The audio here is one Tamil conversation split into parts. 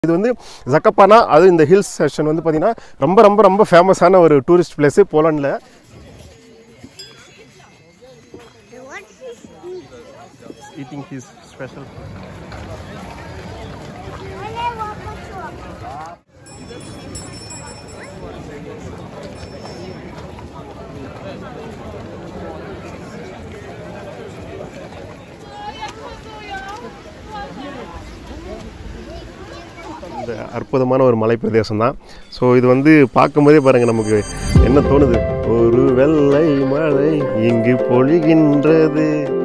இது வந்து ஜக்கப்பானா அது இந்த ஹில்ஸ் செக்ஷன் வந்து பார்த்தீங்கன்னா ரொம்ப ரொம்ப ரொம்ப ஃபேமஸான ஒரு டூரிஸ்ட் பிளேஸு போலாண்டில் What's this meat? Eating his special When I walk a truck. இந்த அற்புதமான ஒரு மலை பிரதேசம் தான் ஸோ இது வந்து பார்க்கும்போதே பாருங்கள் நமக்கு என்ன தோணுது ஒரு வெள்ளை மழை இங்கு பொழிகின்றது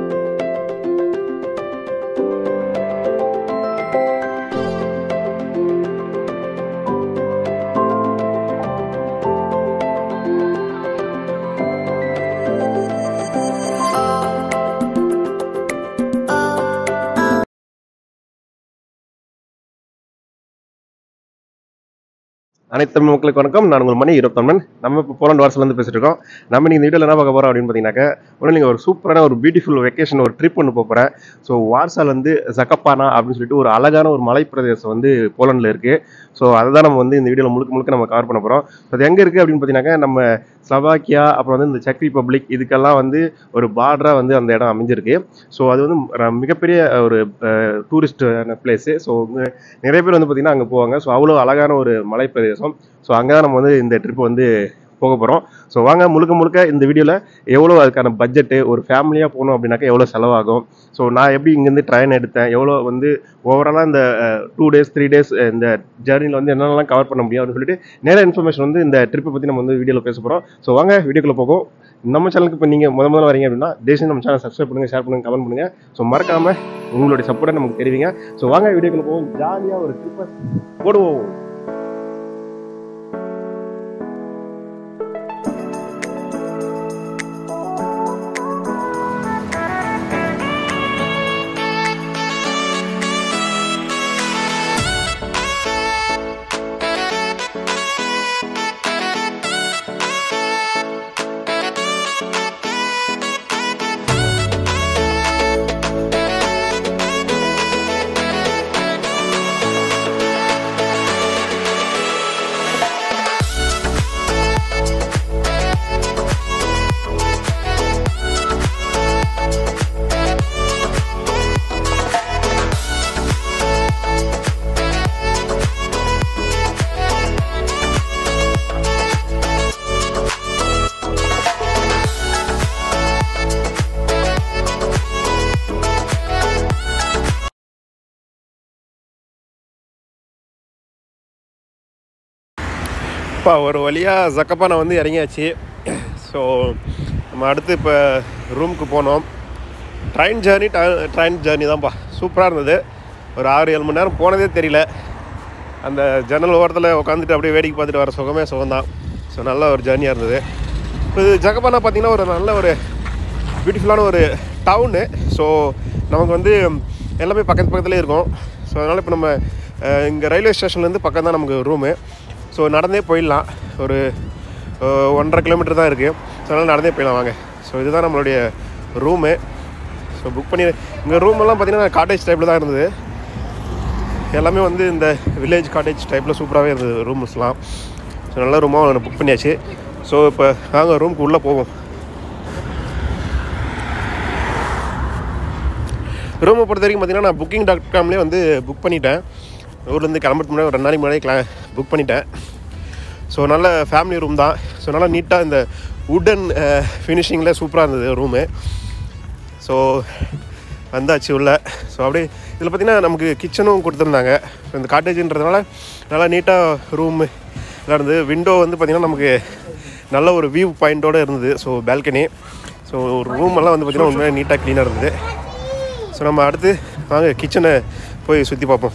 அனைத்து தமிழ் மக்களுக்கு வணக்கம் நான் உங்கள் மணி இருபத்தொன்னன் நம்ம இப்போ போலாண்டு வாரஸ்லேருந்து பேசிட்டு இருக்கோம் நம்ம இன்னைக்கு இந்த வீடியோவில் என்ன பார்க்க போகிறோம் அப்படின்னு பார்த்தீங்கன்னாக்கா ஒன்றும் நீங்கள் ஒரு சூப்பரான ஒரு பியூட்டிஃபுல் வெக்கேஷன் ஒரு ட்ரிப் ஒன்று போகிறேன் ஸோ வார்சால் வந்து ஜக்கப்பானா அப்படின்னு சொல்லிட்டு ஒரு அழகான ஒரு மலை பிரதேசம் வந்து போலண்டில் இருக்குது ஸோ அதை தான் நம்ம வந்து இந்த வீடியோவில் முழுக்க முழுக்க நம்ம கவர் பண்ண போகிறோம் அது எங்கே இருக்குது அப்படின்னு பார்த்தீங்கன்னாக்கா நம்ம ஸ்லோவாக்கியா அப்புறம் வந்து இந்த செக் ரிப்பப்ளிக் இதுக்கெல்லாம் வந்து ஒரு பார்டராக வந்து அந்த இடம் அமைஞ்சிருக்கு ஸோ அது வந்து ர- மிகப்பெரிய ஒரு டூரிஸ்ட் பிளேஸு ஸோ நிறைய பேர் வந்து பார்த்திங்கன்னா அங்கே போவாங்க ஸோ அவ்வளோ அழகான ஒரு மலை பிரதேசம் ஸோ அங்கே தான் நம்ம வந்து இந்த ட்ரிப் வந்து போக போகிறோம் ஸோ வாங்க முழுக்க முழுக்க இந்த வீடியோவில் எவ்வளோ அதுக்கான பட்ஜெட்டு ஒரு ஃபேமிலியாக போகணும் அப்படின்னாக்கா எவ்வளோ செலவாகும் ஸோ நான் எப்படி இங்கேருந்து ட்ரெயின் எடுத்தேன் எவ்வளோ வந்து ஓவராலாக இந்த டூ டேஸ் த்ரீ டேஸ் இந்த ஜேர்னியில் வந்து என்னென்னலாம் கவர் பண்ண முடியும் அப்படின்னு சொல்லிட்டு நிறைய இன்ஃபர்மேஷன் வந்து இந்த ட்ரிப்பை பற்றி நம்ம வந்து வீடியோவில் பேச போகிறோம் ஸோ வாங்க வீடியோக்குள்ளே போகும் நம்ம சேனலுக்கு இப்போ நீங்கள் முத முதல்ல வரீங்க அப்படின்னா தேசியம் நம்ம சேனல் சப்ஸ்கிரைப் பண்ணுங்கள் ஷேர் பண்ணுங்கள் கமெண்ட் பண்ணுங்கள் ஸோ மறக்காமல் உங்களுடைய சப்போர்ட்டை நமக்கு தெரிவிங்க ஸோ வாங்க வீடியோக்குள்ளே போவோம் ஜாலியாக ஒரு ட்ரிப்பை போடுவோம் இப்போ ஒரு வழியாக ஜக்கப்பானை வந்து இறங்கியாச்சு ஸோ நம்ம அடுத்து இப்போ ரூமுக்கு போனோம் ட்ரெயின் ஜேர்னி ட்ரெயின் ஜேர்னி தான்ப்பா சூப்பராக இருந்தது ஒரு ஆறு ஏழு மணி நேரம் போனதே தெரியல அந்த ஜன்னல் ஓரத்தில் உட்காந்துட்டு அப்படியே வேடிக்கை பார்த்துட்டு வர சுகமே சுகம்தான் ஸோ நல்ல ஒரு ஜேர்னியாக இருந்தது இப்போ இது ஜக்கப்பானா பார்த்தீங்கன்னா ஒரு நல்ல ஒரு பியூட்டிஃபுல்லான ஒரு டவுனு ஸோ நமக்கு வந்து எல்லாமே பக்கத்து பக்கத்துலேயே இருக்கும் ஸோ அதனால் இப்போ நம்ம இங்கே ரயில்வே ஸ்டேஷன்லேருந்து பக்கம் தான் நமக்கு ரூமு ஸோ நடந்தே போயிடலாம் ஒரு அஹ், ஒன்றரை கிலோமீட்டர் தான் இருக்குது ஸோ அதனால் நடந்தே போயிடலாம் வாங்க ஸோ இதுதான் நம்மளுடைய ரூமு ஸோ புக் பண்ணி இங்கே ரூம் எல்லாம் பார்த்தீங்கன்னா காட்டேஜ் டைப்பில் தான் இருந்தது எல்லாமே வந்து இந்த வில்லேஜ் காட்டேஜ் டைப்பில் சூப்பராகவே இருந்தது ரூம்ஸ்லாம் ஸோ நல்ல ரூமாக புக் பண்ணியாச்சு ஸோ இப்போ வாங்க ரூமுக்கு உள்ளே போவோம் ரூமை பொறுத்த வரைக்கும் பார்த்தீங்கன்னா நான் புக்கிங் டாட் காம்லேயே வந்து புக் பண்ணிட்டேன் ஊர்லேருந்து கிளம்புறதுக்கு முன்னாடி ஒரு ரெண்டு நாளைக்கு முன்னாடி கிள புக் பண்ணிட்டேன் ஸோ நல்ல ஃபேமிலி ரூம் தான் ஸோ நல்லா நீட்டாக இந்த உடன் ஃபினிஷிங்கில் சூப்பராக இருந்தது ரூமு ஸோ வந்தாச்சு உள்ள ஸோ அப்படியே இதில் பார்த்திங்கன்னா நமக்கு கிச்சனும் கொடுத்துருந்தாங்க ஸோ இந்த காட்டேஜுன்றதுனால நல்லா நீட்டாக ரூமு எல்லாம் இருந்தது விண்டோ வந்து பார்த்திங்கன்னா நமக்கு நல்ல ஒரு வியூ பாயிண்ட்டோடு இருந்தது ஸோ பால்கனி ஸோ ரூம் எல்லாம் வந்து பார்த்திங்கன்னா உண்மையாக நீட்டாக க்ளீனாக இருந்தது ஸோ நம்ம அடுத்து வாங்க கிச்சனை போய் சுற்றி பார்ப்போம்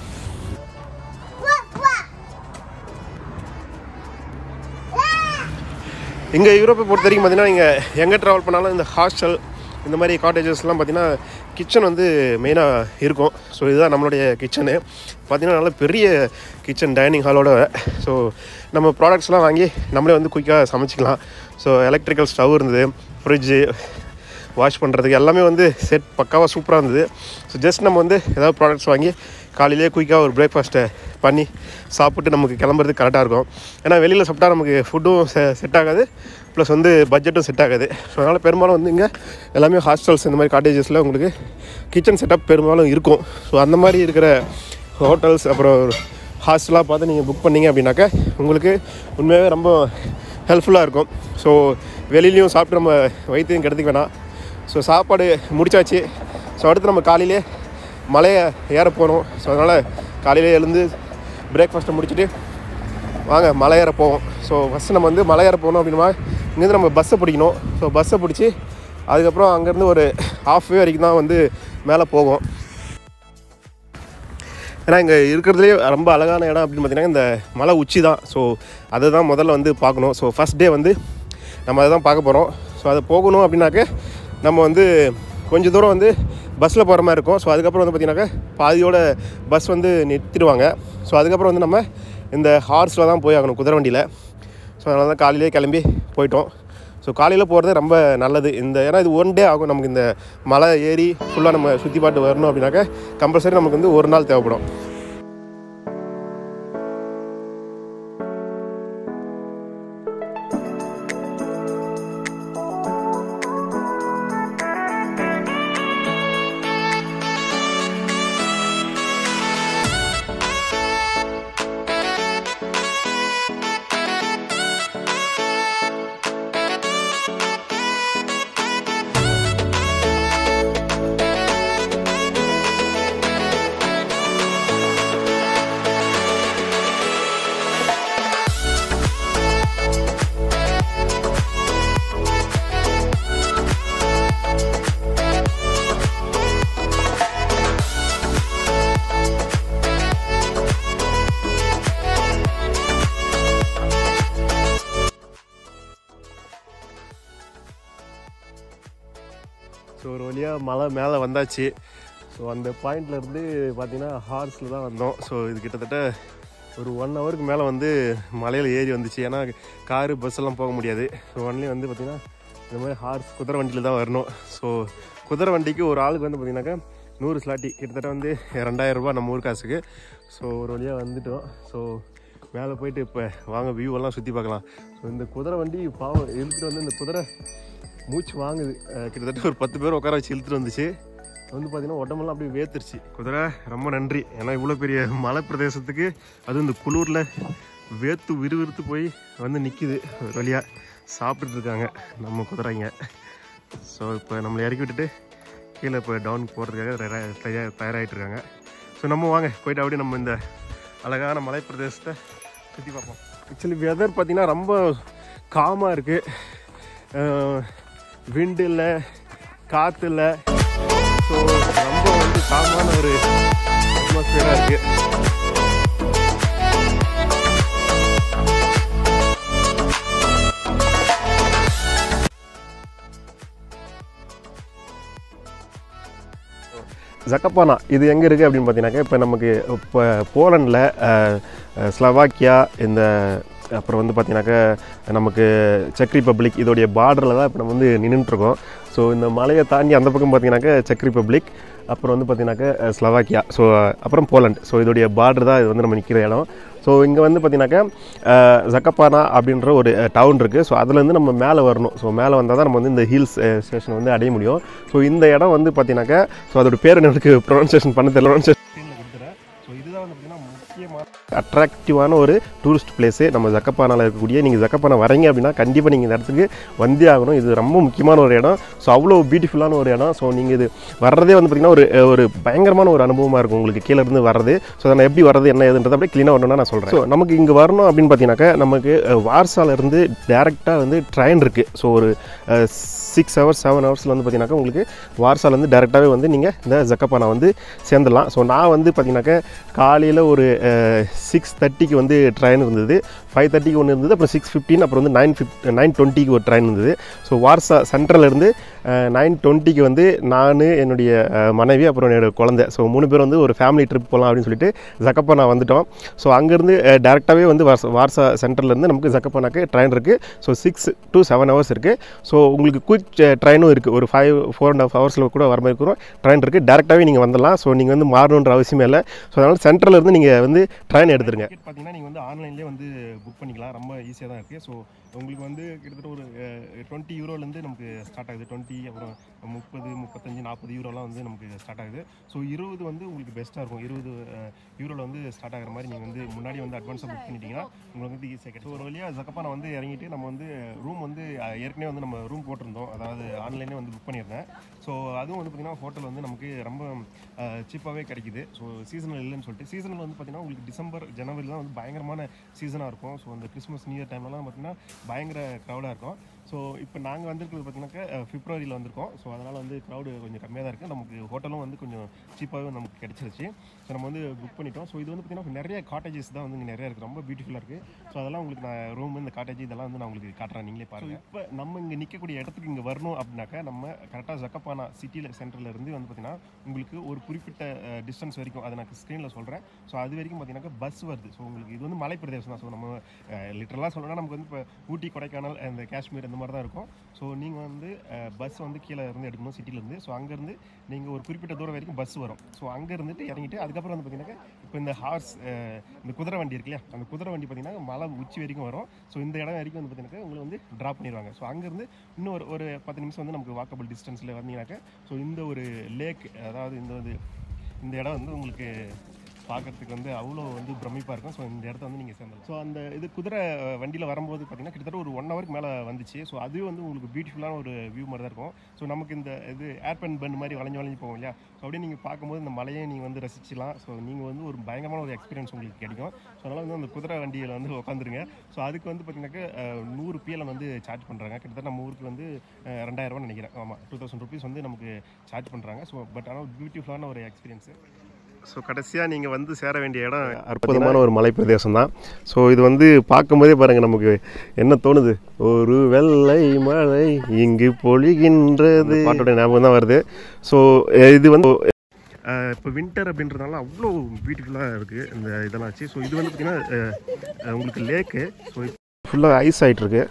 இங்கே யூரோப்பை பொறுத்த வரைக்கும் பார்த்தீங்கன்னா நீங்கள் எங்கே ட்ராவல் பண்ணாலும் இந்த ஹாஸ்டல் இந்த மாதிரி காட்டேஜஸ்லாம் பார்த்தீங்கன்னா கிச்சன் வந்து மெயினாக இருக்கும் ஸோ இதுதான் நம்மளுடைய கிச்சனு பார்த்தீங்கன்னா நல்ல பெரிய கிச்சன் டைனிங் ஹாலோட ஸோ நம்ம ப்ராடக்ட்ஸ்லாம் வாங்கி நம்மளே வந்து குயிக்காக சமைச்சிக்கலாம் ஸோ எலக்ட்ரிக்கல் ஸ்டவ் இருந்தது ஃப்ரிட்ஜு வாஷ் பண்ணுறதுக்கு எல்லாமே வந்து செட் பக்காவாக சூப்பராக இருந்தது ஸோ ஜஸ்ட் நம்ம வந்து ஏதாவது ப்ராடக்ட்ஸ் வாங்கி காலையிலேயே குயிக்காக ஒரு பிரேக்ஃபாஸ்ட்டை பண்ணி சாப்பிட்டு நமக்கு கிளம்புறது கரெக்டாக இருக்கும் ஏன்னா வெளியில் சாப்பிட்டா நமக்கு ஃபுட்டும் செ செட் ஆகாது ப்ளஸ் வந்து பட்ஜெட்டும் செட் ஆகாது ஸோ அதனால் பெரும்பாலும் வந்து இங்கே எல்லாமே ஹாஸ்டல்ஸ் இந்த மாதிரி காட்டேஜஸில் உங்களுக்கு கிச்சன் செட்டப் பெரும்பாலும் இருக்கும் ஸோ அந்த மாதிரி இருக்கிற ஹோட்டல்ஸ் அப்புறம் ஹாஸ்டலாக பார்த்து நீங்கள் புக் பண்ணீங்க அப்படின்னாக்கா உங்களுக்கு உண்மையாகவே ரொம்ப ஹெல்ப்ஃபுல்லாக இருக்கும் ஸோ வெளியிலையும் சாப்பிட்டு நம்ம வைத்தியம் கெடுத்துக்க வேணாம் ஸோ சாப்பாடு முடிச்சாச்சு ஸோ அடுத்து நம்ம காலையிலே மலையை ஏற போகிறோம் ஸோ அதனால் காலையிலே எழுந்து பிரேக்ஃபாஸ்ட்டை முடிச்சுட்டு வாங்க மலை ஏற போவோம் ஸோ ஃபஸ்ட்டு நம்ம வந்து மலை ஏற போகணும் அப்படின்னா இங்கேருந்து நம்ம பஸ்ஸை பிடிக்கணும் ஸோ பஸ்ஸை பிடிச்சி அதுக்கப்புறம் அங்கேருந்து ஒரு ஹாஃப் வே வரைக்கும் தான் வந்து மேலே போகும் ஏன்னா இங்கே இருக்கிறதுலே ரொம்ப அழகான இடம் அப்படின்னு பார்த்தீங்கன்னா இந்த மலை உச்சி தான் ஸோ அதை தான் முதல்ல வந்து பார்க்கணும் ஸோ ஃபஸ்ட் டே வந்து நம்ம அதை தான் பார்க்க போகிறோம் ஸோ அதை போகணும் அப்படின்னாக்க நம்ம வந்து கொஞ்சம் தூரம் வந்து பஸ்ஸில் போகிற மாதிரி இருக்கும் ஸோ அதுக்கப்புறம் வந்து பார்த்திங்கனாக்கா பாதியோட பஸ் வந்து நிறுத்திடுவாங்க ஸோ அதுக்கப்புறம் வந்து நம்ம இந்த ஹார்ஸில் தான் போய் ஆகணும் குதிரை வண்டியில் ஸோ அதனால தான் காலையிலே கிளம்பி போயிட்டோம் ஸோ காலையில் போகிறது ரொம்ப நல்லது இந்த ஏன்னா இது ஒன் டே ஆகும் நமக்கு இந்த மலை ஏறி ஃபுல்லாக நம்ம சுற்றி பாட்டு வரணும் அப்படின்னாக்கா கம்பல்சரி நமக்கு வந்து ஒரு நாள் தேவைப்படும் ஸோ ஒரு வழியாக மலை மேலே வந்தாச்சு ஸோ அந்த பாயிண்ட்ல இருந்து பார்த்தீங்கன்னா ஹார்ஸில் தான் வந்தோம் ஸோ இது கிட்டத்தட்ட ஒரு ஒன் ஹவருக்கு மேலே வந்து மலையில் ஏறி வந்துச்சு ஏன்னா காரு பஸ் எல்லாம் போக முடியாது ஸோ ஒன்லி வந்து பார்த்திங்கன்னா இந்த மாதிரி ஹார்ஸ் குதிரை வண்டியில் தான் வரணும் ஸோ குதிரை வண்டிக்கு ஒரு ஆளுக்கு வந்து பார்த்திங்கனாக்கா நூறு ஸ்லாட்டி கிட்டத்தட்ட வந்து ரெண்டாயிரம் ரூபாய் நம்ம ஊர் காசுக்கு ஸோ ஒரு வழியாக வந்துட்டோம் ஸோ மேலே போயிட்டு இப்போ வாங்க வியூ எல்லாம் சுற்றி பார்க்கலாம் ஸோ இந்த குதிரை வண்டி பாவம் இழுத்துட்டு வந்து இந்த குதிரை மூச்சு வாங்குது அஹ் கிட்டத்தட்ட ஒரு பத்து பேர் உட்கார வச்சு இழுத்துட்டு வந்துச்சு வந்து பார்த்தீங்கன்னா உடம்பெல்லாம் அப்படியே வேத்துருச்சு குதிரை ரொம்ப நன்றி ஏன்னா இவ்வளோ பெரிய மலை பிரதேசத்துக்கு அதுவும் இந்த குளூரில் வேத்து விறுவிறுத்து போய் வந்து நிற்கிது ஒரு வழியாக சாப்பிட்டுட்டு இருக்காங்க நம்ம குதிரைங்க ஸோ இப்போ நம்மளை இறக்கி விட்டுட்டு கீழே இப்போ டவுன் போகிறதுக்காக தயாரா- தயார் தயாராகிட்டு இருக்காங்க ஸோ நம்ம வாங்க போயிட்டு அப்படியே நம்ம இந்த அழகான மலை பிரதேசத்தை சுற்றி பார்ப்போம் ஆக்சுவலி வெதர் பார்த்தீங்கன்னா ரொம்ப காமாக இருக்குது விண்டு இல்லை காற்று இல்லை ஸோ ரொம்ப வந்து காமான ஒரு அட்மாஸ்பியராக இருக்குது ஜக்கப்பானா இது எங்கே இருக்குது அப்படின்னு பார்த்தீங்கன்னாக்கா இப்போ நமக்கு இப்போ போலண்டில் ஸ்லவாக்கியா இந்த அப்புறம் வந்து பார்த்தீங்கன்னாக்கா நமக்கு செக் ரிப்பப்ளிக் இதோடைய பார்டரில் தான் இப்போ நம்ம வந்து நின்றுட்டுருக்கோம் ஸோ இந்த மலையை தாண்டி அந்த பக்கம் பார்த்தீங்கன்னாக்கா செக் ரிப்பப்ளிக் அப்புறம் வந்து பார்த்தீங்கன்னாக்கா ஸ்லவாக்கியா ஸோ அப்புறம் போலண்ட் ஸோ இதோடைய பார்டர் தான் இது வந்து நம்ம நிற்கிற இடம் ஸோ இங்கே வந்து பார்த்தீங்கன்னாக்கா ஜக்கப்பானா அப்படின்ற ஒரு டவுன் இருக்குது ஸோ அதுலேருந்து நம்ம மேலே வரணும் ஸோ மேலே வந்தால் தான் நம்ம வந்து இந்த ஹில்ஸ் ஸ்டேஷன் வந்து அடைய முடியும் ஸோ இந்த இடம் வந்து பார்த்தீங்கன்னாக்கா ஸோ அதோட பேர் எனக்கு ப்ரொனன்சியேஷன் பண்ண தெரியல ப்ரொனன்சியேஷனில் கொடுத்துறேன் ஸோ இதுதான் வந்து பார்த்தீங்கன்னா முக்கியமான அட்ராக்டிவான ஒரு டூரிஸ்ட் பிளேஸு நம்ம ஜக்கப்பானாவில் இருக்கக்கூடிய நீங்கள் ஜக்கப்பானா வரீங்க அப்படின்னா கண்டிப்பாக நீங்கள் இந்த இடத்துக்கு வந்தே ஆகணும் இது ரொம்ப முக்கியமான ஒரு இடம் ஸோ அவ்வளோ பியூட்டிஃபுல்லான ஒரு இடம் ஸோ நீங்கள் இது வர்றதே வந்து பார்த்திங்கன்னா ஒரு ஒரு பயங்கரமான ஒரு அனுபவமாக இருக்கும் உங்களுக்கு கீழே இருந்து வர்றது ஸோ அதை நான் எப்படி வர்றது என்ன ஏதுன்றதை அப்படியே க்ளீனாக வரணும்னா நான் சொல்கிறேன் ஸோ நமக்கு இங்கே வரணும் அப்படின்னு பார்த்தீங்கன்னாக்கா நமக்கு அஹ், வார்சால இருந்து டேரெக்டாக வந்து ட்ரெயின் இருக்குது ஸோ ஒரு சிக்ஸ் ஹவர்ஸ் செவன் ஹவர்ஸில் வந்து பார்த்தீங்கன்னாக்கா உங்களுக்கு வார்சால இருந்து டேரெக்டாகவே வந்து நீங்கள் இந்த ஜக்கப்பானா வந்து சேர்ந்துடலாம் ஸோ நான் வந்து பார்த்தீங்கன்னாக்கா காலையில் ஒரு சிக்ஸ் தேர்ட்டிக்கு வந்து ட்ரெயின் இருந்தது ஃபைவ் தேர்ட்டிக்கு ஒன்று இருந்தது அப்புறம் சிக்ஸ் ஃபிஃப்டின் அப்புறம் வந்து நைன் ஃபிஃப்ட் நைன் டுவெண்ட்டிக்கு ஒரு ட்ரெயின் இருந்தது ஸோ ஸோ வார்சா சென்ட்ரல்லேருந்து நைன் டுவெண்ட்டிக்கு வந்து நான் என்னுடைய அஹ், மனைவி அப்புறம் என்னோட குழந்தை ஸோ மூணு பேர் வந்து ஒரு ஃபேமிலி ட்ரிப் போகலாம் அப்படின்னு சொல்லிட்டு ஜக்கப்பனா வந்துட்டோம் ஸோ அங்கேருந்து டேரெக்டாகவே வந்து வார்சா வார்சா சென்டர்லேருந்து நமக்கு ஜக்கப்பனாக்கு ட்ரெயின் இருக்குது so six to seven hours இருக்குது ஸோ உங்களுக்கு குயிக் ட்ரெயினும் இருக்குது ஒரு ஃபைவ் ஃபோர் அண்ட் ஹாஃப் ஹவர்ஸில் கூட வர மாதிரி இருக்கும் ட்ரெயின் இருக்குது டேரெக்டாகவே நீங்கள் வந்துடலாம் ஸோ நீங்கள் வந்து மாறணுன்ற அவசியமே இல்லை ஸோ அதனால் சென்ட்ரல் இருந்து நீங்கள் வந்து ட்ரெயின் எடுத்துருங்க பார்த்தீங்கன்னா நீங்கள் வந்து ஆன்லைன்லேயே வந்து புக் பண்ணிக்கலாம் ரொம்ப ஈஸியாக தான் இருக்குது ஸோ உங்களுக்கு வந்து கிட்டத்தட்ட ஒரு டுவெண்ட்டி யூரோலேருந்து நமக்கு ஸ்டார்ட் ஆகுது டுவெண்ட்டி அப்புறம் முப்பது முப்பத்தஞ்சு நாற்பது யூரோலாம் வந்து நமக்கு ஸ்டார்ட் ஆகுது ஸோ இருபது வந்து உங்களுக்கு பெஸ்ட்டாக இருக்கும் இருபது யூரோவில் வந்து ஸ்டார்ட் ஆகிற மாதிரி நீங்கள் வந்து முன்னாடி வந்து அட்வான்ஸாக புக் பண்ணிட்டீங்கன்னா உங்களுக்கு வந்து ஈஸியாக கிடைக்கும் ஒரு வழியாக ஜக்கப்பானை வந்து இறங்கிட்டு நம்ம வந்து ரூம் வந்து அஹ், ஏற்கனவே வந்து நம்ம ரூம் போட்டிருந்தோம் அதாவது ஆன்லைனே வந்து புக் பண்ணியிருந்தேன் ஸோ அதுவும் வந்து பார்த்திங்கன்னா ஹோட்டல் வந்து நமக்கு ரொம்ப சீப்பாகவே கிடைக்குது ஸோ சீசனல் இல்லைன்னு சொல்லிட்டு சீசனல் வந்து பார்த்திங்கன்னா உங்களுக்கு டிசம்பர் ஜனவரி தான் வந்து பயங்கரமான சீசனாக இருக்கும் ஸோ அந்த கிறிஸ்மஸ் நியூ இயர் டைம்லலாம் பார்த்திங்கன்னா பயங்கர க்ரௌடாக இருக்கும் ஸோ இப்போ நாங்கள் வந்திருக்கிறது பார்த்தீங்கன்னாக்கா பிப்ரவரியில் வந்திருக்கோம் ஸோ அதனால் வந்து க்ரௌடு கொஞ்சம் கம்மியாக தான் இருக்குது நமக்கு ஹோட்டலும் வந்து கொஞ்சம் சீப்பாகவே நமக்கு கிடச்சிருச்சு ஸோ நம்ம வந்து புக் பண்ணிட்டோம் ஸோ இது வந்து பார்த்திங்கன்னா நிறைய காட்டேஜஸ் தான் வந்து இங்கே நிறைய இருக்குது ரொம்ப பியூட்டிஃபுல்லாக இருக்குது ஸோ அதெல்லாம் உங்களுக்கு நான் ரூம் இந்த காட்டேஜ் இதெல்லாம் வந்து நான் உங்களுக்கு காட்டுறேன் நீங்களே பாருங்கள் இப்போ நம்ம இங்கே நிற்கக்கூடிய இடத்துக்கு இங்கே வரணும் அப்படின்னாக்கா நம்ம கரெக்டாக ஜக்கப்பானா சிட்டியில் சென்டரில் இருந்து வந்து பார்த்திங்கன்னா உங்களுக்கு ஒரு குறிப்பிட்ட டிஸ்டன்ஸ் வரைக்கும் அதை நான் ஸ்க்ரீனில் சொல்கிறேன் ஸோ அது வரைக்கும் பார்த்தீங்கன்னாக்கா பஸ் வருது ஸோ உங்களுக்கு இது வந்து மலை பிரதேசம் தான் ஸோ நம்ம லிட்டரலாக சொல்லணும்னா நமக்கு வந்து இப்போ ஊட்டி கொடைக்கானல் இந்த காஷ்மீர் இந்த மாதிரி தான் இருக்கும் ஸோ நீங்கள் வந்து பஸ் வந்து கீழே இருந்து எடுக்கணும் சிட்டிலேருந்து ஸோ அங்கேருந்து நீங்கள் ஒரு குறிப்பிட்ட தூரம் வரைக்கும் பஸ் வரும் ஸோ அங்கே இருந்துட்டு இறங்கிட்டு அதுக்கப்புறம் வந்து பார்த்தீங்கன்னா இப்போ இந்த ஹார்ஸ் இந்த குதிரை வண்டி இருக்கு இல்லையா அந்த குதிரை வண்டி பார்த்தீங்கன்னா மலை உச்சி வரைக்கும் வரும் ஸோ இந்த இடம் வரைக்கும் வந்து பார்த்தீங்கன்னா உங்களை வந்து ட்ராப் பண்ணிடுவாங்க ஸோ அங்கேருந்து இன்னும் ஒரு ஒரு பத்து நிமிஷம் வந்து நமக்கு வாக்கபிள் டிஸ்டன்ஸில் வந்தீங்கன்னாக்கா ஸோ இந்த ஒரு லேக் அதாவது இந்த வந்து இந்த இடம் வந்து உங்களுக்கு பார்க்கறதுக்கு வந்து அவ்வளோ வந்து பிரமிப்பாக இருக்கும் ஸோ இந்த இடத்த வந்து நீங்கள் சேர்ந்தலாம் ஸோ அந்த இது குதிரை வண்டியில் வரும்போது பார்த்தீங்கன்னா கிட்டத்தட்ட ஒரு ஒன் ஹவருக்கு மேலே வந்துச்சு ஸோ அதுவே வந்து உங்களுக்கு பியூட்டிஃபுல்லான ஒரு வியூ மாதிரி தான் இருக்கும் ஸோ நமக்கு இந்த இது ஏர்பன் பென் மாதிரி வளைஞ்சு வளைஞ்சு போகும் இல்லையா ஸோ அப்படியே நீங்கள் பார்க்கும்போது இந்த மலையை நீங்கள் வந்து ரசிச்சிக்கலாம் ஸோ நீங்கள் வந்து ஒரு பயங்கரமான ஒரு எக்ஸ்பீரியன்ஸ் உங்களுக்கு கிடைக்கும் ஸோ அதனால் வந்து அந்த குதிரை வண்டியில் வந்து உட்காந்துருங்க ஸோ அதுக்கு வந்து பார்த்தீங்கன்னாக்கா அஹ், நூறு பிஎல் வந்து சார்ஜ் பண்ணுறாங்க கிட்டத்தட்ட நம்ம ஊருக்கு வந்து அஹ், ரெண்டாயிரரூவா நினைக்கிறேன் ஆமாம் டூ தௌசண்ட் ருபீஸ் வந்து நமக்கு சார்ஜ் பண்ணுறாங்க ஸோ பட் ஆனால் பியூட்டிஃபுல்லான ஒரு எக்ஸ்பீரியன்ஸு ஸோ கடைசியாக நீங்கள் வந்து சேர வேண்டிய இடம் அற்புதமான ஒரு மலை பிரதேசம் தான் ஸோ இது வந்து பார்க்கும்போதே பாருங்கள் நமக்கு என்ன தோணுது ஒரு வெள்ளை மழை இங்கு பொழிகின்றது பாட்டோட ஞாபகம் தான் வருது ஸோ இது வந்து இப்போ வின்டர் அப்படின்றதுனால அவ்வளோ பியூட்டிஃபுல்லாக இருக்குது இந்த இதெல்லாம் வச்சு ஸோ இது வந்து பார்த்திங்கன்னா உங்களுக்கு லேக்கு ஸோ ஃபுல்லாக ஐஸ் ஆகிட்டு இருக்கு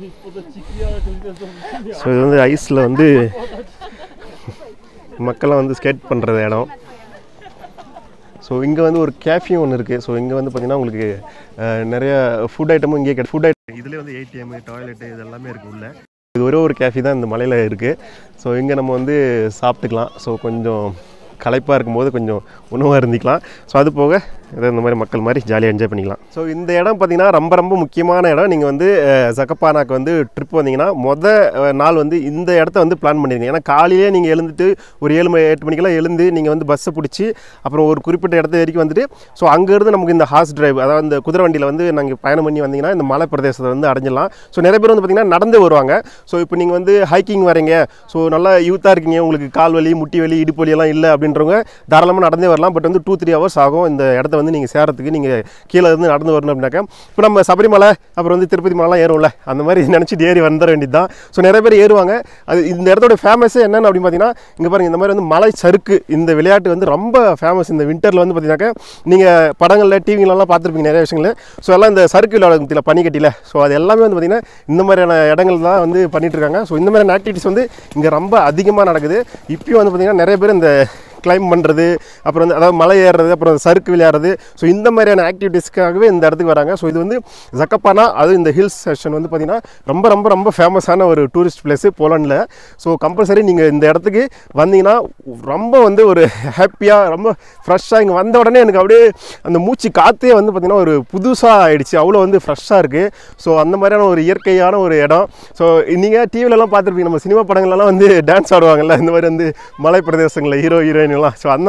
ஸோ இது வந்து ஐஸில் வந்து மக்கள்லாம் வந்து ஸ்கேட் பண்ணுற இடம் ஸோ இங்கே வந்து ஒரு கேஃபியும் ஒன்று இருக்குது ஸோ இங்கே வந்து பார்த்தீங்கன்னா உங்களுக்கு அஹ், நிறைய ஃபுட் ஐட்டமும் இங்கே கிடை ஃபுட் ஐட்டம் இதுலேயே வந்து ஏடிஎம் டாய்லெட்டு இது எல்லாமே இருக்குது உள்ள இது ஒரே ஒரு கேஃபி தான் இந்த மலையில் இருக்குது ஸோ இங்கே நம்ம வந்து சாப்பிட்டுக்கலாம் ஸோ கொஞ்சம் களைப்பாக இருக்கும்போது கொஞ்சம் உணவாக இருந்துக்கலாம் ஸோ அது போக ஏதோ இந்த மாதிரி மக்கள் மாதிரி ஜாலியாக என்ஜாய் பண்ணிக்கலாம் ஸோ இந்த இடம் பார்த்தீங்கன்னா ரொம்ப ரொம்ப முக்கியமான இடம் நீங்கள் வந்து அஹ், ஜக்கப்பானாக்கு வந்து ட்ரிப் வந்தீங்கன்னா மொத அஹ், நாள் வந்து இந்த இடத்த வந்து பிளான் பண்ணிடுங்க ஏன்னா காலையிலே நீங்கள் எழுந்துட்டு ஒரு ஏழு மணி எட்டு மணிக்கெல்லாம் எழுந்து நீங்கள் வந்து பஸ்ஸை பிடிச்சி அப்புறம் ஒரு குறிப்பிட்ட இடத்த வரைக்கும் வந்துட்டு ஸோ அங்கேருந்து நமக்கு இந்த ஹார்ஸ் டிரைவ் அதாவது இந்த குதிரை வண்டியில் வந்து நாங்கள் பயணம் பண்ணி வந்தீங்கன்னா இந்த மலை பிரதேசத்தை வந்து அடைஞ்சிடலாம் ஸோ நிறைய பேர் வந்து பார்த்திங்கன்னா நடந்து வருவாங்க ஸோ இப்போ நீங்கள் வந்து ஹைக்கிங் வரீங்க ஸோ நல்லா யூத்தாக இருக்கீங்க உங்களுக்கு கால் வலி முட்டி வலி இடுப்பு வலி எல்லாம் இல்லை அப்படின்றவங்க தாராளமாக நடந்தே வரலாம் பட் வந்து டூ த்ரீ ஹவர்ஸ் ஆகும் இந்த இடத்த வந்து நீங்கள் சேரத்துக்கு நீங்கள் கீழே இருந்து நடந்து வரணும் அப்படின்னாக்கா இப்போ நம்ம சபரிமலை அப்புறம் வந்து திருப்பதி மலைலாம் ஏறும்ல அந்த மாதிரி நினச்சிட்டு ஏறி வந்துட வேண்டியது தான் ஸோ நிறைய பேர் ஏறுவாங்க அது இந்த இடத்தோட ஃபேமஸே என்னென்னு அப்படின்னு பார்த்தீங்கன்னா இங்கே பாருங்கள் இந்த மாதிரி வந்து மலை சறுக்கு இந்த விளையாட்டு வந்து ரொம்ப ஃபேமஸ் இந்த விண்டரில் வந்து பார்த்தீங்கன்னாக்கா நீங்கள் படங்களில் டிவிலலாம் பார்த்துருப்பீங்க நிறைய விஷயங்கள் ஸோ எல்லாம் இந்த சறுக்கு விளையாட பனிக்கட்டியில் ஸோ அது எல்லாமே வந்து பார்த்திங்கன்னா இந்த மாதிரியான இடங்கள் தான் வந்து பண்ணிட்டு இருக்காங்க ஸோ இந்த மாதிரியான ஆக்டிவிட்டிஸ் வந்து இங்கே ரொம்ப அதிகமாக நடக்குது இப்பயும் வந்து பார்த்திங்கன்னா நிறைய பேர் இந்த கிளைம் பண்ணுறது அப்புறம் வந்து அதாவது மலை ஏறுறது அப்புறம் சறுக்கு விளையாடுறது ஸோ இந்த மாதிரியான ஆக்டிவிட்டீஸ்க்காகவே இந்த இடத்துக்கு வராங்க ஸோ இது வந்து ஜக்கப்பானா அது இந்த ஹில்ஸ் செக்ஷன் வந்து பார்த்திங்கன்னா ரொம்ப ரொம்ப ரொம்ப ஃபேமஸான ஒரு டூரிஸ்ட் பிளேஸு போலண்டில் ஸோ கம்பல்சரி நீங்கள் இந்த இடத்துக்கு வந்தீங்கன்னா ரொம்ப வந்து ஒரு ஹாப்பியாக ரொம்ப ஃப்ரெஷ்ஷாக இங்கே வந்த உடனே எனக்கு அப்படியே அந்த மூச்சு காற்றே வந்து பார்த்திங்கன்னா ஒரு புதுசாக ஆயிடுச்சு அவ்வளோ வந்து ஃப்ரெஷ்ஷாக இருக்குது ஸோ அந்த மாதிரியான ஒரு இயற்கையான ஒரு இடம் ஸோ நீங்கள் டிவிலலாம் பார்த்துருப்பீங்க நம்ம சினிமா படங்கள்லாம் வந்து டான்ஸ் ஆடுவாங்கல்ல இந்த மாதிரி வந்து மலை பிரதேசங்களில் ஹீரோ ஹீரோயின்லாம் ஸோ அந்த மாதிரியான ஒரு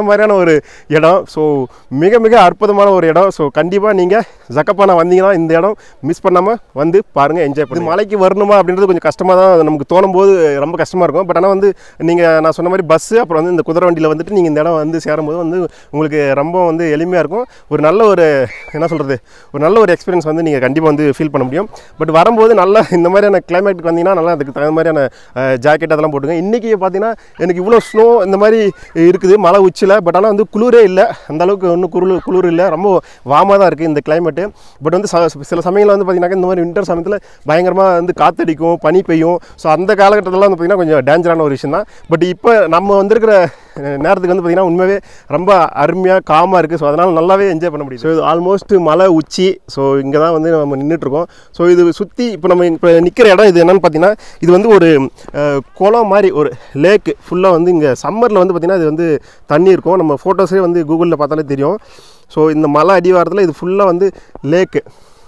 ஒரு இடம் ஸோ மிக மிக அற்புதமான ஒரு இடம் ஸோ கண்டிப்பாக நீங்கள் ஜக்கப்பானா வந்தீங்கன்னா இந்த இடம் மிஸ் பண்ணாமல் வந்து பாருங்கள் என்ஜாய் பண்ணி மலைக்கு வரணுமா அப்படின்றது கொஞ்சம் கஷ்டமாக தான் நமக்கு தோணும் போது ரொம்ப கஷ்டமாக இருக்கும் பட் ஆனால் வந்து நீங்கள் நான் சொன்ன மாதிரி பஸ்ஸு அப்புறம் வந்து இந்த குதிரை வண்டியில் வந்துட்டு நீங்கள் இந்த இடம் வந்து சேரும்போது வந்து உங்களுக்கு ரொம்ப வந்து எளிமையாக இருக்கும் ஒரு நல்ல ஒரு என்ன சொல்கிறது ஒரு நல்ல ஒரு எக்ஸ்பீரியன்ஸ் வந்து நீங்கள் கண்டிப்பாக வந்து ஃபீல் பண்ண முடியும் பட் வரும்போது நல்லா இந்த மாதிரியான கிளைமேட்டுக்கு வந்தீங்கன்னா நல்லா அதுக்கு தகுந்த மாதிரியான ஜாக்கெட் அதெல்லாம் போட்டுங்க இன்றைக்கி பார்த்தீங்கன்னா எனக்கு இவ்வளோ ஸ்னோ இந்த மாதிரி இருக்குது மலை உச்சியில் பட் ஆனால் வந்து குளிரே இல்லை அந்த அளவுக்கு ஒன்றும் குளிர் குளிர் இல்லை ரொம்ப வாமாக தான் இருக்குது இந்த கிளைமேட்டு பட் வந்து ச- சில சமயங்களில் வந்து பார்த்தீங்கன்னா இந்த மாதிரி வின்டர் சமயத்தில் பயங்கரமாக வந்து காத்தடிக்கும் பனி பெய்யும் ஸோ அந்த காலகட்டத்தில் வந்து பார்த்திங்கன்னா கொஞ்சம் டேஞ்சரான ஒரு விஷயம் தான் பட் இப்போ நம்ம வந்திருக்கிற அஹ், நேரத்துக்கு வந்து பார்த்திங்கன்னா உண்மையாகவே ரொம்ப அருமையாக காமாக இருக்குது ஸோ அதனால் நல்லாவே என்ஜாய் பண்ண முடியும் ஸோ இது ஆல்மோஸ்ட் மலை உச்சி ஸோ இங்கே தான் வந்து நம்ம நின்றுட்டுருக்கோம் ஸோ இது சுற்றி இப்போ நம்ம இப்போ நிற்கிற இடம் இது என்னென்னு பார்த்தீங்கன்னா இது வந்து ஒரு அஹ், குளம் மாதிரி ஒரு லேக்கு ஃபுல்லாக வந்து இங்கே சம்மரில் வந்து பார்த்திங்கன்னா இது வந்து தண்ணி இருக்கும் நம்ம ஃபோட்டோஸே வந்து கூகுளில் பார்த்தாலே தெரியும் ஸோ இந்த மலை அடிவாரத்தில் இது ஃபுல்லாக வந்து லேக்கு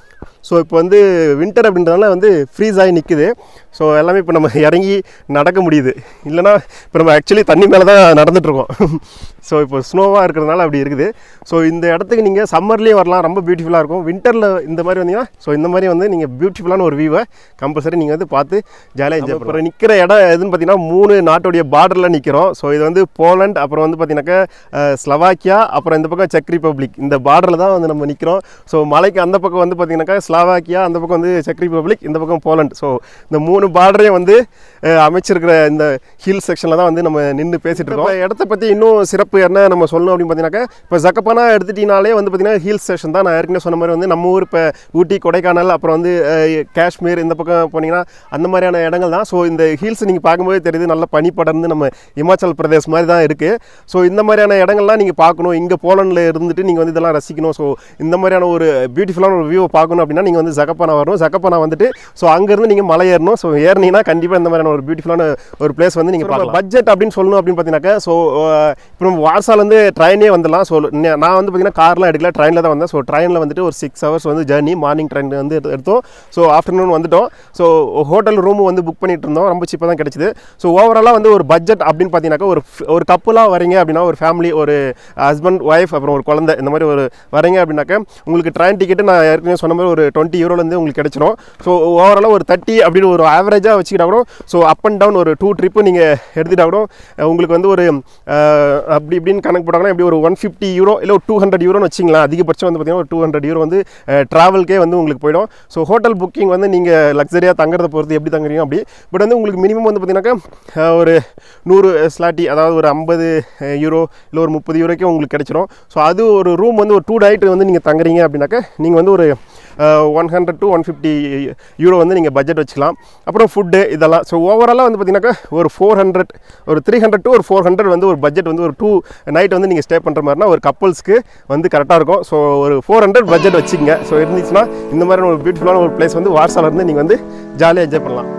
ஸோ இப்போ வந்து வின்டர் அப்படின்றதுனால வந்து ஃப்ரீஸ் ஆகி நிற்குது ஸோ எல்லாமே இப்போ நம்ம இறங்கி நடக்க முடியுது இல்லைனா இப்போ நம்ம ஆக்சுவலி தண்ணி மேலே தான் நடந்துகிட்ருக்கோம் ஸோ இப்போ ஸ்னோவாக இருக்கிறதுனால அப்படி இருக்குது ஸோ இந்த இடத்துக்கு நீங்கள் சம்மர்லேயும் வரலாம் ரொம்ப பியூட்டிஃபுல்லாக இருக்கும் வின்டரில் இந்த மாதிரி வந்தீங்கன்னா ஸோ இந்த மாதிரி வந்து நீங்கள் பியூட்டிஃபுல்லான ஒரு வியூவை கம்பல்சரி நீங்கள் வந்து பார்த்து ஜாலியாக என்ஜாய் பண்ணுறோம் நிற்கிற இடம் எதுன்னு பார்த்தீங்கன்னா மூணு நாட்டுடைய பார்டரில் நிற்கிறோம் ஸோ இது வந்து போலண்ட் அப்புறம் வந்து பார்த்தீங்கன்னாக்கா அஹ், ஸ்லவாக்கியா அப்புறம் இந்த பக்கம் செக் ரிப்பப்ளிக் இந்த பார்டரில் தான் வந்து நம்ம நிற்கிறோம் ஸோ மலைக்கு அந்த பக்கம் வந்து பார்த்தீங்கன்னாக்கா ஸ்லவாக்கியா அந்த பக்கம் வந்து செக் ரிப்பப்ளிக் இந்த பக்கம் போலண்ட் ஸோ இந்த மூணு பார்டரையும் வந்து அஹ், அமைச்சிருக்கிற இந்த ஹில் செக்ஷனில் தான் வந்து நம்ம நின்று பேசிகிட்டு இருக்கோம் இப்ப இடத்த பற்றி இன்னும் சிறப்பு என்ன நம்ம சொல்லணும் அப்படின்னு பார்த்தீங்கன்னாக்கா இப்போ ஜக்கப்பானா எடுத்துட்டீங்கனாலே வந்து பார்த்தீங்கன்னா ஹில் ஸ்டேஷன் தான் நான் ஏற்கனவே சொன்ன மாதிரி வந்து நம்ம ஊர் இப்போ ஊட்டி கொடைக்கானல் அப்புறம் வந்து அஹ், காஷ்மீர் இந்த பக்கம் போனீங்கன்னா அந்த மாதிரியான இடங்கள் தான் ஸோ இந்த ஹில்ஸ் நீங்கள் பார்க்கும்போது தெரியுது நல்ல பனி படர்ந்து நம்ம இமாச்சல் பிரதேஷ் மாதிரி தான் இருக்குது ஸோ இந்த மாதிரியான இடங்கள்லாம் நீங்கள் பார்க்கணும் இங்கே போலண்டில் இருந்துட்டு நீங்கள் வந்து இதெல்லாம் ரசிக்கணும் ஸோ இந்த மாதிரியான ஒரு பியூட்டிஃபுல்லான ஒரு வியூவை பார்க்கணும் அப்படின்னா நீங்கள் வந்து ஜக்கப்பானா வரணும் ஜக்கப்பானா வந்துட்டு ஸோ அங்கேருந்து நீங்கள் மலை ஏறணும் ஸோ ஏறினீங்கன்னா கண்டிப்பாக இந்த மாதிரியான ஒரு பியூட்டிஃபுல்லான ஒரு பிளேஸ் வந்து நீங்கள் பார்க்கலாம் பட்ஜெட் அப்படின்னு சொல்லணும் அப்படின்னு பார்த்தீங்கன்னாக்கா ஸோ இப்போ நம்ம வார்சாலேருந்து ட்ரெயினே வந்துடலாம் ஸோ நான் வந்து பார்த்தீங்கன்னா கார்லாம் எடுக்கல ட்ரெயினில் தான் வந்தேன் ஸோ ட்ரெயினில் வந்துட்டு ஒரு சிக்ஸ் ஹவர்ஸ் வந்து ஜர்னி மார்னிங் ட்ரெயின் வந்து எடுத்து- எடுத்தோம் ஸோ ஆஃப்டர்நூன் வந்துட்டோம் ஸோ ஹோட்டல் ரூம் வந்து புக் பண்ணிட்டு இருந்தோம் ரொம்ப சீப்பாக தான் கிடைச்சிது ஸோ ஓவராலாக வந்து ஒரு பட்ஜெட் அப்படின்னு பார்த்தீங்கன்னாக்கா ஒரு f- ஒரு கப்புலாக வரீங்க அப்படின்னா ஒரு ஃபேமிலி ஒரு ஹஸ்பண்ட் ஒய்ஃப் அப்புறம் ஒரு குழந்தை இந்த மாதிரி ஒரு வரீங்க அப்படின்னாக்கா உங்களுக்கு ட்ரெயின் டிக்கெட்டு நான் ஏற்கனவே சொன்ன மாதிரி ஒரு டுவெண்ட்டி யூரோலேருந்து உங்களுக்கு கிடைச்சிரும் ஸோ ஓவராலாக ஒரு தேர்ட்டி அப்படின்னு ஒரு ஆவரேஜாக வச்சுக்கிட்டா கூட ஸோ அப் அண்ட் டவுன் ஒரு டூ ட்ரிப்பு நீங்கள் எடுத்துட்டா கூட அஹ், உங்களுக்கு வந்து ஒரு அஹ், அப்படி இப்படின்னு கணக்கு போட்டாங்கன்னா எப்படி ஒரு ஒன் ஃபிஃப்டி யூரோ இல்லை ஒரு டூ ஹண்ட்ரட் யூரோன்னு வச்சிங்களேன் அதிகபட்சம் வந்து பார்த்தீங்கன்னா ஒரு டூ ஹண்ட்ரட் யூரோ வந்து ட்ராவல்க்கே வந்து உங்களுக்கு போயிடும் ஸோ ஹோட்டல் புக்கிங் வந்து நீங்கள் லக்ஸரியாக தங்குறத பொறுத்து எப்படி தங்குறீங்க அப்படி பட் வந்து உங்களுக்கு மினிமம் வந்து பார்த்தீங்கன்னாக்கா அஹ், ஒரு நூறு ஸ்லாட்டி அதாவது ஒரு ஐம்பது யூரோ இல்லை ஒரு முப்பது யூரோக்கே உங்களுக்கு கிடைச்சிரும் ஸோ அது ஒரு ரூம் வந்து ஒரு டூ நைட் வந்து நீங்கள் தங்குறீங்க அப்படின்னாக்கா நீங்கள் வந்து ஒரு one hundred to one fifty euro வந்து நீங்கள் பட்ஜெட் வச்சுக்கலாம் அப்புறம் ஃபுட்டு இதெல்லாம் ஸோ ஓவராலாக வந்து பார்த்தீங்கன்னாக்கா ஒரு ஃபோர் ஹண்ட்ரட் ஒரு த்ரீ ஹண்ட்ரட் டு ஒரு ஃபோர் ஹண்ட்ரட் வந்து ஒரு பட்ஜெட் வந்து ஒரு டூ நைட் வந்து நீங்கள் ஸ்டே பண்ணுற மாதிரினா ஒரு கப்பல்ஸ்க்கு வந்து கரெக்டாக இருக்கும் ஸோ ஒரு ஃபோர் ஹண்ட்ரட் பட்ஜெட் வச்சுக்கங்க ஸோ இருந்துச்சுன்னா இந்த மாதிரியான ஒரு பியூட்டிஃபுல்லான ஒரு பிளேஸ் வந்து வார்சால இருந்து நீங்கள் வந்து ஜாலியாக என்ஜாய் பண்ணலாம்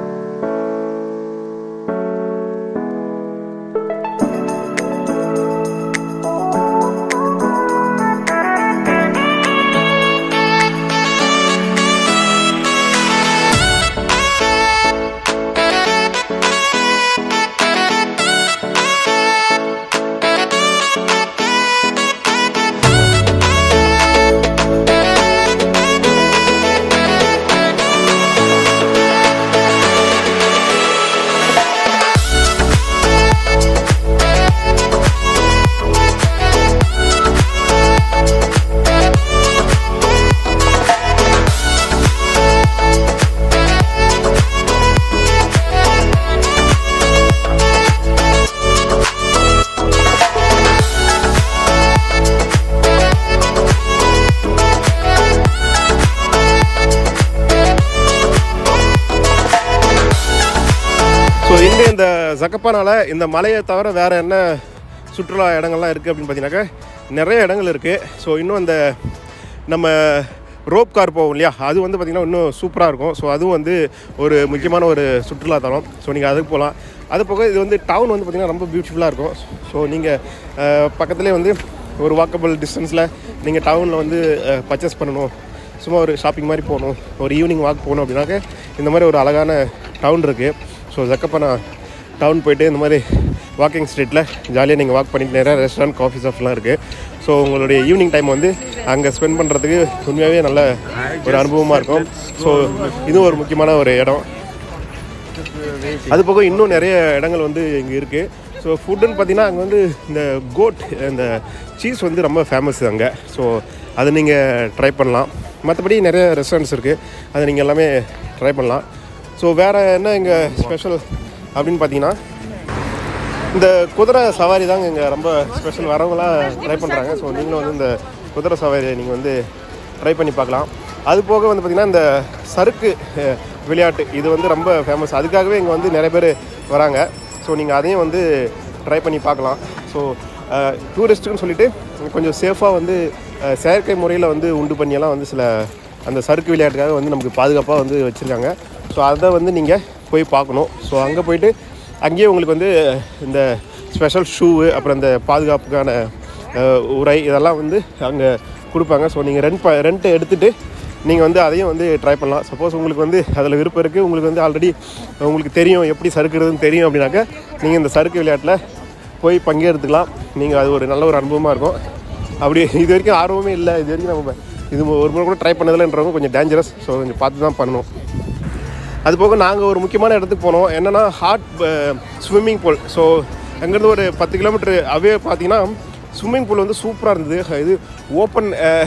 ஸோ இங்கே இந்த ஜக்கப்பானால இந்த மலையை தவிர வேறு என்ன சுற்றுலா இடங்கள்லாம் இருக்குது அப்படின்னு பார்த்தீங்கன்னாக்கா நிறைய இடங்கள் இருக்குது ஸோ இன்னும் அந்த நம்ம ரோப் கார் போகும் இல்லையா அது வந்து பார்த்திங்கன்னா இன்னும் சூப்பராக இருக்கும் ஸோ அதுவும் வந்து ஒரு முக்கியமான ஒரு சுற்றுலா தலம் ஸோ நீங்கள் அதுக்கு போகலாம் அது போக இது வந்து டவுன் வந்து பார்த்திங்கன்னா ரொம்ப பியூட்டிஃபுல்லாக இருக்கும் ஸோ நீங்கள் பக்கத்துலேயே வந்து ஒரு வாக்கபிள் டிஸ்டன்ஸில் நீங்கள் டவுனில் வந்து பர்ச்சேஸ் பண்ணணும் சும்மா ஒரு ஷாப்பிங் மாதிரி போகணும் ஒரு ஈவினிங் வாக் போகணும் அப்படின்னாக்க இந்த மாதிரி ஒரு அழகான டவுன் இருக்குது ஸோ ஜக்கப்பனா டவுன் போயிட்டு இந்த மாதிரி வாக்கிங் ஸ்ட்ரீட்டில் ஜாலியாக நீங்கள் வாக் பண்ணிட்டு நிறைய ரெஸ்டாரண்ட் காஃபி ஷாப்லாம் இருக்குது ஸோ உங்களுடைய ஈவினிங் டைம் வந்து அங்கே ஸ்பெண்ட் பண்ணுறதுக்கு உண்மையாகவே நல்ல ஒரு அனுபவமாக இருக்கும் ஸோ இதுவும் ஒரு முக்கியமான ஒரு இடம் அது போக இன்னும் நிறைய இடங்கள் வந்து இங்கே இருக்குது ஸோ ஃபுட்டுன்னு பார்த்தீங்கன்னா அங்கே வந்து இந்த கோட் இந்த சீஸ் வந்து ரொம்ப ஃபேமஸ் அங்கே ஸோ அதை நீங்கள் ட்ரை பண்ணலாம் மற்றபடி நிறைய ரெஸ்டாரண்ட்ஸ் இருக்குது அதை நீங்கள் எல்லாமே ட்ரை பண்ணலாம் ஸோ வேறு என்ன இங்கே ஸ்பெஷல் அப்படின்னு பார்த்தீங்கன்னா இந்த குதிரை சவாரி தாங்க இங்கே ரொம்ப ஸ்பெஷல் வரவங்களாம் ட்ரை பண்ணுறாங்க ஸோ நீங்களும் வந்து இந்த குதிரை சவாரியை நீங்கள் வந்து ட்ரை பண்ணி பார்க்கலாம் அது போக வந்து பார்த்திங்கன்னா இந்த சறுக்கு அஹ், விளையாட்டு இது வந்து ரொம்ப ஃபேமஸ் அதுக்காகவே இங்கே வந்து நிறைய பேர் வராங்க ஸோ நீங்கள் அதையும் வந்து ட்ரை பண்ணி பார்க்கலாம் ஸோ டூரிஸ்ட்டுன்னு சொல்லிட்டு கொஞ்சம் சேஃபாக வந்து அஹ், செயற்கை முறையில் வந்து உண்டு பண்ணியெல்லாம் வந்து சில அந்த சறுக்கு விளையாட்டுக்காக வந்து நமக்கு பாதுகாப்பாக வந்து வச்சுருக்காங்க ஸோ அதை வந்து நீங்கள் போய் பார்க்கணும் ஸோ அங்கே போயிட்டு அங்கேயே உங்களுக்கு வந்து இந்த ஸ்பெஷல் ஷூவு அப்புறம் இந்த பாதுகாப்புக்கான அஹ், உரை இதெல்லாம் வந்து அங்கே கொடுப்பாங்க ஸோ நீங்கள் ரெண்ட் ப ரெண்ட்டை எடுத்துகிட்டு நீங்கள் வந்து அதையும் வந்து ட்ரை பண்ணலாம் சப்போஸ் உங்களுக்கு வந்து அதில் விருப்பம் இருக்குது உங்களுக்கு வந்து ஆல்ரெடி உங்களுக்கு தெரியும் எப்படி சறுக்குறதுன்னு தெரியும் அப்படின்னாக்க நீங்கள் இந்த சறுக்கு விளையாட்டில் போய் பங்கேற்றுக்கலாம் நீங்கள் அது ஒரு நல்ல ஒரு அனுபவமாக இருக்கும் அப்படி இது வரைக்கும் ஆர்வமே இல்லை இது வரைக்கும் நம்ம இது ஒரு முறை கூட ட்ரை பண்ணதில்லைன்றவங்க கொஞ்சம் டேஞ்சரஸ் ஸோ கொஞ்சம் பார்த்து தான் பண்ணணும் அது போக நாங்கள் ஒரு முக்கியமான இடத்துக்கு போனோம் என்னென்னா ஹாட் ஸ்விம்மிங் பூல் ஸோ அங்கேருந்து ஒரு பத்து கிலோமீட்டர் அவே பார்த்தீங்கன்னா ஸ்விம்மிங் பூல் வந்து சூப்பராக இருந்தது இது ஓப்பன்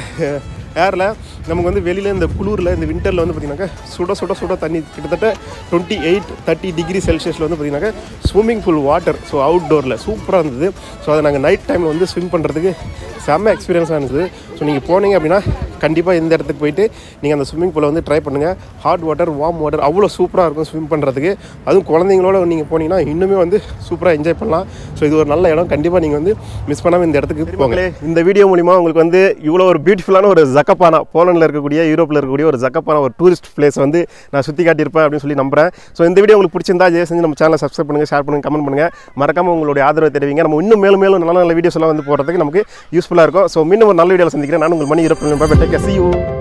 ஏரில் நமக்கு வந்து வெளியில் இந்த குளிரில் இந்த விண்டரில் வந்து பார்த்திங்கனாக்கா சுட சுட சுட தண்ணி கிட்டத்தட்ட டுவெண்ட்டி எயிட் தேர்ட்டி டிகிரி செல்சியஸில் வந்து பார்த்திங்கனாக்கா ஸ்விம்மிங் பூல் வாட்டர் ஸோ அவுட்டோரில் சூப்பராக இருந்தது ஸோ அதை நாங்கள் நைட் டைமில் வந்து ஸ்விம் பண்ணுறதுக்கு செம்ம எக்ஸ்பீரியன்ஸாக இருந்தது ஸோ நீங்கள் போனீங்க அப்படின்னா கண்டிப்பாக இந்த இடத்துக்கு போயிட்டு நீங்கள் அந்த ஸ்விம்மிங் பூலை வந்து ட்ரை பண்ணுங்கள் ஹாட் வாட்டர் வார்ம் வாட்டர் அவ்வளோ சூப்பராக இருக்கும் ஸ்விம் பண்ணுறதுக்கு அதுவும் குழந்தைங்களோட நீங்கள் போனீங்கன்னா இன்னுமே வந்து சூப்பராக என்ஜாய் பண்ணலாம் ஸோ இது ஒரு நல்ல இடம் கண்டிப்பாக நீங்கள் வந்து மிஸ் பண்ணாமல் இந்த இடத்துக்கு போங்களே இந்த வீடியோ மூலிமா உங்களுக்கு வந்து இவ்வளோ ஒரு பியூட்டிஃபுல்லான ஒரு ஜக்கப்பானா போலண்டில் இருக்கக்கூடிய யூரோப்பில் இருக்கக்கூடிய ஒரு ஜக்கப்பான ஒரு டூரிஸ்ட் பிளேஸ் வந்து நான் சுற்றி காட்டியிருப்பேன் அப்படின்னு சொல்லி நம்புறேன் ஸோ இந்த வீடியோ உங்களுக்கு பிடிச்சிருந்தா ஜெய செஞ்சு நம்ம சேனலை சப்ஸ்கிரைப் பண்ணுங்கள் ஷேர் பண்ணுங்கள் கமெண்ட் பண்ணுங்கள் மறக்காமல் உங்களுடைய ஆதரவை தெரிவிங்க நம்ம இன்னும் மேலும் மேலும் நல்ல நல்ல வீடியோஸ் எல்லாம் வந்து போடுறதுக்கு நமக்கு யூஸ்ஃபுல்லாக இருக்கும் ஸோ மீண்டும் ஒரு நல்ல வீடியோவில் சந்திக்கிறேன் நான் உங்கள் மணி இருப்பேன் சி யூ